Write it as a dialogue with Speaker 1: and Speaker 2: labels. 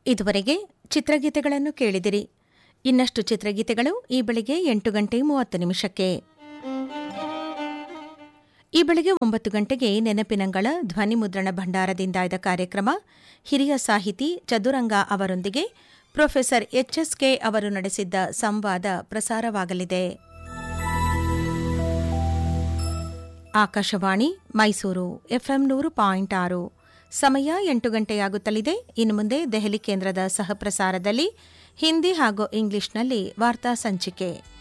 Speaker 1: ಇದುವರೆಗೆ ಚಿತ್ರಗೀತೆಗಳನ್ನು ಕೇಳಿದಿರಿ ಇನ್ನಷ್ಟು ಚಿತ್ರಗೀತೆಗಳು ಈ ಬೆಳಿಗ್ಗೆ ಎಂಟು ಗಂಟೆ ಮೂವತ್ತು ನಿಮಿಷಕ್ಕೆ ಈ ಬೆಳಿಗ್ಗೆ ಒಂಬತ್ತು ಗಂಟೆಗೆ ನೆನಪಿನಂಗಳ ಧ್ವನಿಮುದ್ರಣ ಭಂಡಾರದಿಂದ ಆಯ್ದ ಕಾರ್ಯಕ್ರಮ ಹಿರಿಯ ಸಾಹಿತಿ ಚದುರಂಗ ಅವರೊಂದಿಗೆ ಪ್ರೊಫೆಸರ್ ಎಚ್ಎಸ್ಕೆ ಅವರು ನಡೆಸಿದ್ದ ಸಂವಾದ ಪ್ರಸಾರವಾಗಲಿದೆ ಆಕಾಶವಾಣಿ ಮೈಸೂರು ಎಫ್ಎಂ ನೂರು ಪಾಯಿಂಟ್ ಆರು ಸಮಯ ಎಂಟು ಗಂಟೆಯಾಗುತ್ತಲಿದೆ ಇನ್ನು ಮುಂದೆ ದೆಹಲಿ ಕೇಂದ್ರದ ಸಹಪ್ರಸಾರದಲ್ಲಿ ಹಿಂದಿ ಹಾಗೂ ಇಂಗ್ಲಿಷ್ನಲ್ಲಿ ವಾರ್ತಾ ಸಂಚಿಕೆ